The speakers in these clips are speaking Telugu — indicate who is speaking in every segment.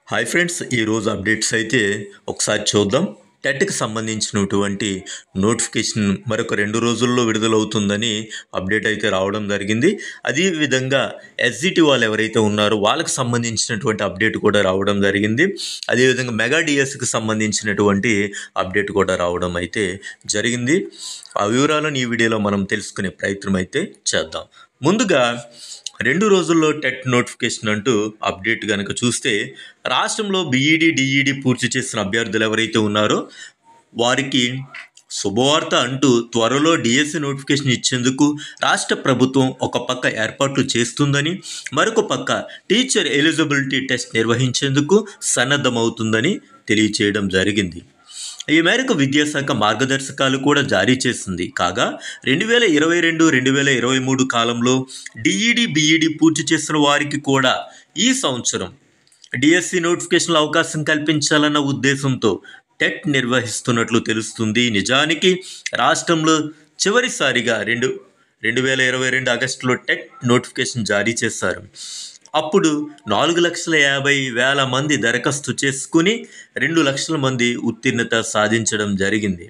Speaker 1: హాయ్ ఫ్రెండ్స్ ఈరోజు అప్డేట్స్ అయితే ఒకసారి చూద్దాం టెట్కి సంబంధించినటువంటి నోటిఫికేషన్ మరొక రెండు రోజుల్లో విడుదలవుతుందని అప్డేట్ అయితే రావడం జరిగింది అదేవిధంగా ఎస్జిటి వాళ్ళు ఎవరైతే ఉన్నారో వాళ్ళకి సంబంధించినటువంటి అప్డేట్ కూడా రావడం జరిగింది అదేవిధంగా మెగా డిఎస్కి సంబంధించినటువంటి అప్డేట్ కూడా రావడం అయితే జరిగింది ఆ వివరాలను ఈ వీడియోలో మనం తెలుసుకునే ప్రయత్నం అయితే చేద్దాం ముందుగా రెండు రోజుల్లో టెట్ నోటిఫికేషన్ అంటూ అప్డేట్ కనుక చూస్తే రాష్ట్రంలో బీఈడి డిఈడి పూర్తి చేసిన అభ్యర్థులు ఎవరైతే ఉన్నారో వారికి శుభవార్త అంటూ త్వరలో డిఎస్సి నోటిఫికేషన్ ఇచ్చేందుకు రాష్ట్ర ప్రభుత్వం ఒక పక్క ఏర్పాట్లు చేస్తుందని మరొక పక్క టీచర్ ఎలిజిబిలిటీ టెస్ట్ నిర్వహించేందుకు సన్నద్ధమవుతుందని తెలియచేయడం జరిగింది ఈ మేరకు విద్యాశాఖ మార్గదర్శకాలు కూడా జారీ చేసింది కాగా రెండు వేల ఇరవై రెండు రెండు వేల ఇరవై మూడు కాలంలో డిఈడి బిఈడి పూర్తి చేసిన వారికి కూడా ఈ సంవత్సరం డిఎస్సి నోటిఫికేషన్లో అవకాశం కల్పించాలన్న ఉద్దేశంతో టెట్ నిర్వహిస్తున్నట్లు తెలుస్తుంది నిజానికి రాష్ట్రంలో చివరిసారిగా రెండు రెండు వేల ఇరవై రెండు ఆగస్టులో టెట్ నోటిఫికేషన్ జారీ చేశారు అప్పుడు నాలుగు లక్షల యాభై వేల మంది దరఖాస్తు చేసుకుని రెండు లక్షల మంది ఉత్తీర్ణత సాధించడం జరిగింది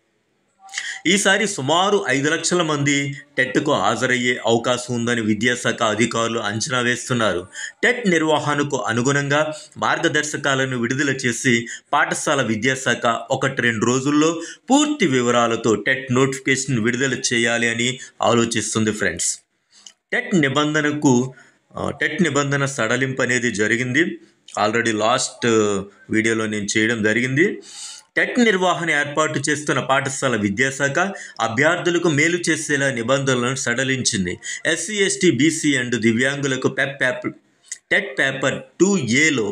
Speaker 1: ఈసారి సుమారు ఐదు లక్షల మంది టెట్కు హాజరయ్యే అవకాశం ఉందని విద్యాశాఖ అధికారులు అంచనా వేస్తున్నారు టెట్ నిర్వహణకు అనుగుణంగా మార్గదర్శకాలను విడుదల చేసి పాఠశాల విద్యాశాఖ ఒకటి రెండు రోజుల్లో పూర్తి వివరాలతో టెట్ నోటిఫికేషన్ విడుదల చేయాలి అని ఆలోచిస్తుంది ఫ్రెండ్స్ టెట్ నిబంధనకు ఆ, టెట్ నిబంధన సడలింపు అనేది జరిగింది ఆల్రెడీ లాస్ట్ వీడియోలో నేను చేయడం జరిగింది టెట్ నిర్వహణ ఏర్పాటు చేస్తున్న పాఠశాల విద్యాశాఖ అభ్యర్థులకు మేలు చేసేలా నిబంధనలను సడలించింది ఎస్సీ ఎస్టీ బీసీ అండ్ దివ్యాంగులకు పెప్ పేపర్ టెట్ పేపర్ టూ ఏలో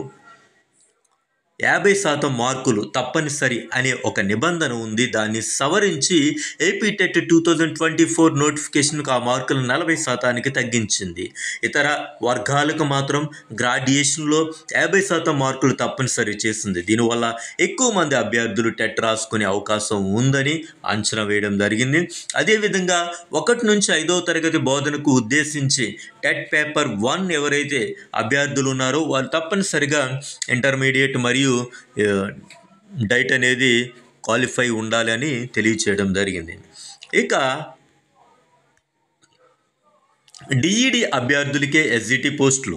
Speaker 1: యాభై శాతం మార్కులు తప్పనిసరి అనే ఒక నిబంధన ఉంది దాన్ని సవరించి AP TET two thousand twenty four నోటిఫికేషన్కు ఆ మార్కులు నలభై శాతానికి తగ్గించింది ఇతర వర్గాలకు మాత్రం గ్రాడ్యుయేషన్లో యాభై శాతం మార్కులు తప్పనిసరి చేసింది దీనివల్ల ఎక్కువ మంది అభ్యర్థులు టెట్ రాసుకునే అవకాశం ఉందని అంచనా వేయడం జరిగింది అదేవిధంగా ఒకటి నుంచి ఐదవ తరగతి బోధనకు ఉద్దేశించి టెట్ పేపర్ వన్ ఎవరైతే అభ్యర్థులు ఉన్నారో వారు తప్పనిసరిగా ఇంటర్మీడియట్ మరియు ఆ, డైట్ అనేది క్వాలిఫై ఉండాలి అని తెలియచేయడం జరిగింది ఇక డిఈడి అభ్యర్థులకే ఎస్జిటి పోస్టులు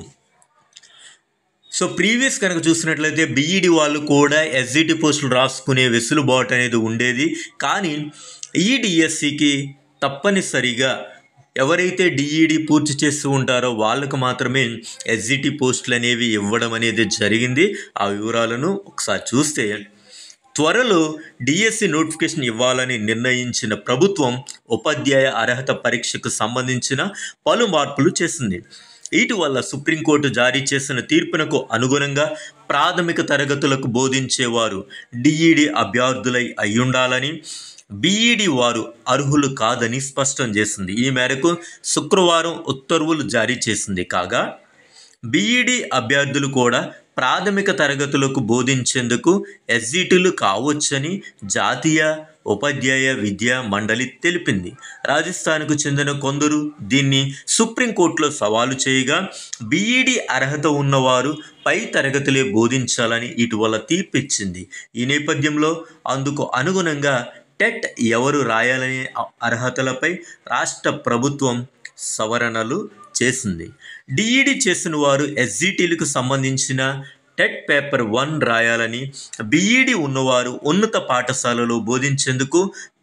Speaker 1: సో ప్రీవియస్ కనుక చూసినట్లయితే బీఈడి వాళ్ళు కూడా ఎస్జిటి పోస్టులు రాసుకునే వెసులుబాటు అనేది ఉండేది కానీ ఈ డిఎస్సికి తప్పనిసరిగా ఎవరైతే డిఈడి పూర్తి చేస్తూ ఉంటారో వాళ్ళకు మాత్రమే ఎస్జిటి పోస్టులు అనేవి ఇవ్వడం అనేది జరిగింది ఆ వివరాలను ఒకసారి చూస్తే త్వరలో డిఎస్సి నోటిఫికేషన్ ఇవ్వాలని నిర్ణయించిన ప్రభుత్వం ఉపాధ్యాయ అర్హత పరీక్షకు సంబంధించిన పలు మార్పులు చేసింది ఇటీవల సుప్రీంకోర్టు జారీ చేసిన తీర్పునకు అనుగుణంగా ప్రాథమిక తరగతులకు బోధించేవారు డిఈడి అభ్యర్థులై అయ్యుండాలని బీఈడి వారు అర్హులు కాదని స్పష్టం చేసింది ఈ మేరకు శుక్రవారం ఉత్తర్వులు జారీ చేసింది కాగా బీఈడి అభ్యర్థులు కూడా ప్రాథమిక తరగతులకు బోధించేందుకు ఎస్జిటీలు కావచ్చని జాతీయ ఉపాధ్యాయ విద్యా మండలి తెలిపింది రాజస్థాన్కు చెందిన కొందరు దీన్ని సుప్రీంకోర్టులో సవాలు చేయగా బీఈడి అర్హత ఉన్నవారు పై తరగతులే బోధించాలని ఇటీవల తీర్పిచ్చింది ఈ నేపథ్యంలో అందుకు అనుగుణంగా టెట్ ఎవరు రాయాలనే అర్హతలపై రాష్ట్ర ప్రభుత్వం సవరణలు చేసింది డిఈడి చేసిన వారు ఎస్జిటీలకు సంబంధించిన టెట్ పేపర్ వన్ రాయాలని బీఈడి ఉన్నవారు ఉన్నత పాఠశాలలో బోధించేందుకు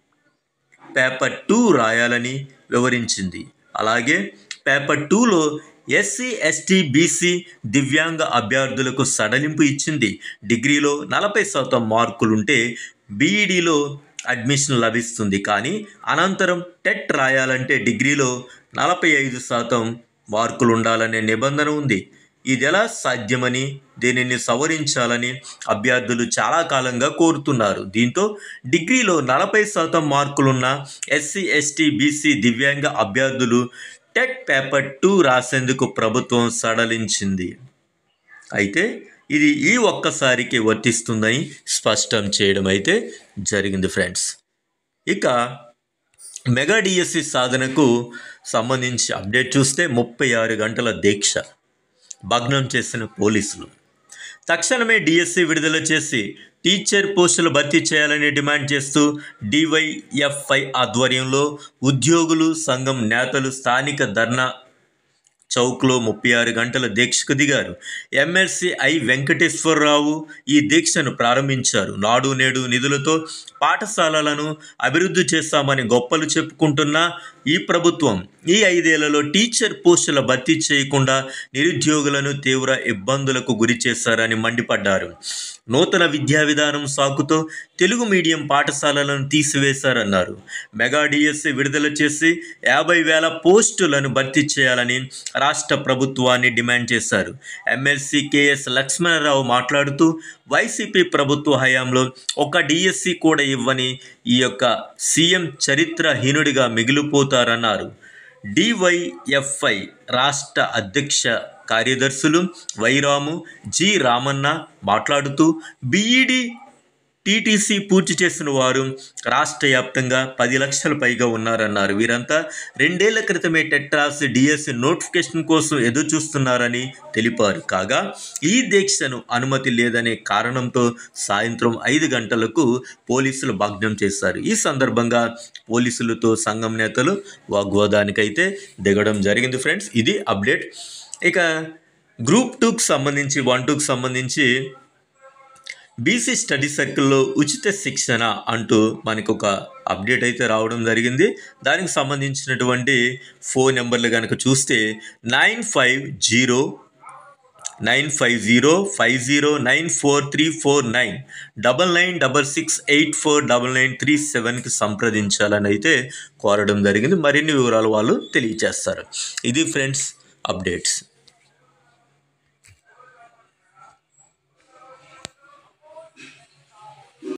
Speaker 1: పేపర్ టూ రాయాలని వివరించింది అలాగే పేపర్ టూలో ఎస్సీ ఎస్టీ బీసీ దివ్యాంగ అభ్యర్థులకు సడలింపు ఇచ్చింది డిగ్రీలో నలభై శాతం మార్కులుంటే బీఈడిలో అడ్మిషన్ లభిస్తుంది కానీ అనంతరం టెట్ రాయాలంటే డిగ్రీలో నలభై ఐదు శాతం మార్కులు ఉండాలనే నిబంధన ఉంది ఇది ఎలా సాధ్యమని దీనిని సవరించాలని అభ్యర్థులు చాలా కాలంగా కోరుతున్నారు దీంతో డిగ్రీలో నలభై శాతం మార్కులున్న ఎస్సీ ఎస్టీ బీసీ దివ్యాంగ అభ్యర్థులు టెట్ పేపర్ టూ రాసేందుకు ప్రభుత్వం సడలించింది అయితే ఇది ఈ ఒక్కసారికి వర్తిస్తుందని స్పష్టం చేయడం అయితే జరిగింది ఫ్రెండ్స్ ఇక మెగా డిఎస్సి సాధనకు సంబంధించి అప్డేట్ చూస్తే ముప్పై ఆరు గంటల దీక్ష భగ్నం చేసిన పోలీసులు తక్షణమే డిఎస్సి విడుదల చేసి టీచర్ పోస్టులు భర్తీ చేయాలని డిమాండ్ చేస్తూ డివైఎఫ్ఐ ఆధ్వర్యంలో ఉద్యోగులు సంఘం నేతలు స్థానిక ధర్నా చౌక్లో ముప్పై ఆరు గంటల దీక్షకు దిగారు ఎమ్మెల్సీ ఐ వెంకటేశ్వరరావు ఈ దీక్షను ప్రారంభించారు నాడు నేడు నిధులతో పాఠశాలలను అభివృద్ధి చేస్తామని గొప్పలు చెప్పుకుంటున్న ఈ ప్రభుత్వం ఈ ఐదేళ్లలో టీచర్ పోస్టుల భర్తీ చేయకుండా నిరుద్యోగులను తీవ్ర ఇబ్బందులకు గురి చేశారని మండిపడ్డారు నూతన విద్యా విధానం సాకుతో తెలుగు మీడియం పాఠశాలలను తీసివేశారన్నారు మెగా డిఎస్సి విడుదల చేసి యాభై వేల పోస్టులను భర్తీ చేయాలని రాష్ట్ర ప్రభుత్వాన్ని డిమాండ్ చేశారు ఎమ్మెల్సీ కెఎస్ లక్ష్మణరావు మాట్లాడుతూ వైసీపీ ప్రభుత్వ హయాంలో ఒక డిఎస్సి కూడా ఇవ్వని ఈ యొక్క సీఎం చరిత్రహీనుడిగా మిగిలిపోతారన్నారు డివైఎఫ్ఐ రాష్ట్ర అధ్యక్ష కార్యదర్శులు వైరాము జి రామన్న మాట్లాడుతూ బీఈడి టీటీసీ పూర్తి చేసిన వారు రాష్ట్ర వ్యాప్తంగా పది లక్షల పైగా ఉన్నారన్నారు వీరంతా రెండేళ్ల క్రితమే టెట్రాస్ డిఎస్సి నోటిఫికేషన్ కోసం ఎదురు చూస్తున్నారని తెలిపారు కాగా ఈ దీక్షను అనుమతి లేదనే కారణంతో సాయంత్రం ఐదు గంటలకు పోలీసులు భగ్నం చేశారు ఈ సందర్భంగా పోలీసులతో సంఘం నేతలు వాగ్వాదానికైతే దిగడం జరిగింది ఫ్రెండ్స్ ఇది అప్డేట్ ఇక గ్రూప్ టూకి సంబంధించి వన్ టూకి సంబంధించి బీసీ స్టడీ సర్కిల్లో ఉచిత శిక్షణ అంటూ మనకు ఒక అప్డేట్ అయితే రావడం జరిగింది దానికి సంబంధించినటువంటి ఫోన్ నెంబర్లు కనుక చూస్తే nine five zero nine five zero five zero nine four three four nine double nine double six eight four double nine three సెవెన్కి సంప్రదించాలని అయితే కోరడం జరిగింది మరిన్ని వివరాలు వాళ్ళు తెలియజేస్తారు ఇది ఫ్రెండ్స్ అప్డేట్స్